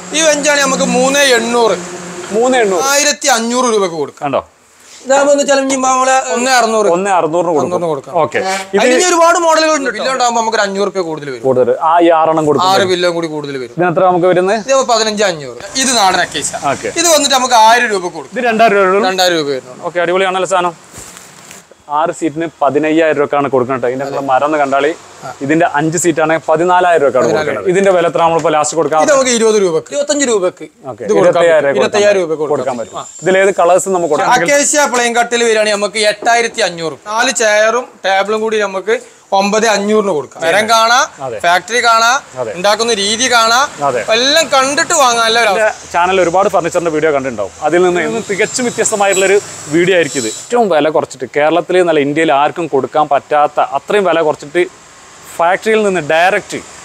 ഈ ബെഞ്ചാണ് നമുക്ക് മൂന്ന് എണ്ണൂറ് മൂന്ന് എണ്ണൂറ് ആയിരത്തി അഞ്ഞൂറ് രൂപക്ക് കൊടുക്കാം കണ്ടോ ഇതാകുമ്പോ ഒന്ന് ചിലപ്പോൾ നമ്മളെ ഒന്ന് അറുന്നൂറ് ഒന്ന് അറുന്നൂറിന് അറുന്നൂറിന് കൊടുക്കും കൊടുക്കാം ഓക്കെ ഇത് അതിന് ഇനി ഒരുപാട് മോഡലുകൾ ഉണ്ട് ബില്ല് ഉണ്ടാകുമ്പോൾ നമുക്ക് ഒരു അഞ്ഞൂറ് രൂപ കൂടുതൽ വരും കൂടുതൽ ആ ഈ ആറെണ്ണം കൊടുക്കും ആറ് ബില്ലും കൂടി കൂടുതൽ വരും ഇതിന് എത്ര നമുക്ക് വരുന്നത് ഇത് പതിനഞ്ച് അഞ്ഞൂറ് ഇത് നാടൻ അക്കേശ ഓക്കെ ഇത് വന്നിട്ട് നമുക്ക് ആയിരം രൂപ കൊടുക്കും ഇത് രണ്ടായിരം രൂപ ഉള്ളൂ രണ്ടായിരം രൂപ വരുന്നുണ്ട് ഓക്കെ അടിപൊളിയാണല്ലോ സാധനം ആറ് സീറ്റിന് പതിനയ്യായിരം രൂപക്കാണ് കൊടുക്കുന്നത് ഇതിന്റെ നമ്മള് മരം എന്ന് കണ്ടാളി ഇതിന്റെ അഞ്ച് സീറ്റാണ് പതിനാലായിരം രൂപക്കാണ് കൊടുക്കുന്നത് ഇതിന്റെ വില എത്ര നമ്മളിപ്പോ ലാസ്റ്റ് കൊടുക്കാം ഇത് നമുക്ക് ഇരുപത് രൂപക്ക് ഇരുപത്തഞ്ച് രൂപക്ക് ഓക്കെ ഇത് കൊടുക്കാൻ ഇരുപത്തയ്യായിരം പറ്റും. ഇരുപത്തയ്യായിരം രൂപ കൊടുക്കാൻ പറ്റും ഇതിലേത് കളേഴ്സ് നമുക്ക് കൊടുക്കാം അക്കേഷ്യ പ്ലെയിൻ കട്ടിൽ വരികയാണെങ്കിൽ നമുക്ക് എട്ടായിരത്തി അഞ്ഞൂറ് നാല് ചെയറും ടേബിളും കൂടി നമുക്ക് ഒമ്പത് അഞ്ഞൂറിന് കൊടുക്കാം മരം കാണാം ഫാക്ടറി കാണാം ഉണ്ടാക്കുന്ന രീതി കാണാം അതെ. എല്ലാം കണ്ടിട്ട് വാങ്ങാൻ നല്ല ഒരു അവസ്ഥ. ചാനൽ ഒരുപാട് ഫർണിച്ചറിന്റെ വീഡിയോ കണ്ടിട്ടുണ്ടാവും അതിൽ നിന്ന് ഇന്ന് തികച്ചും വ്യത്യസ്തമായിട്ടുള്ള ഒരു വീഡിയോ ആയിരിക്കും ഇത് ഏറ്റവും വില കുറച്ചിട്ട് കേരളത്തിൽ നല്ല ഇന്ത്യയിൽ ആർക്കും കൊടുക്കാൻ പറ്റാത്ത അത്രയും വില കുറച്ചിട്ട് ഫാക്ടറിയിൽ നിന്ന് ഡയറക്റ്റ്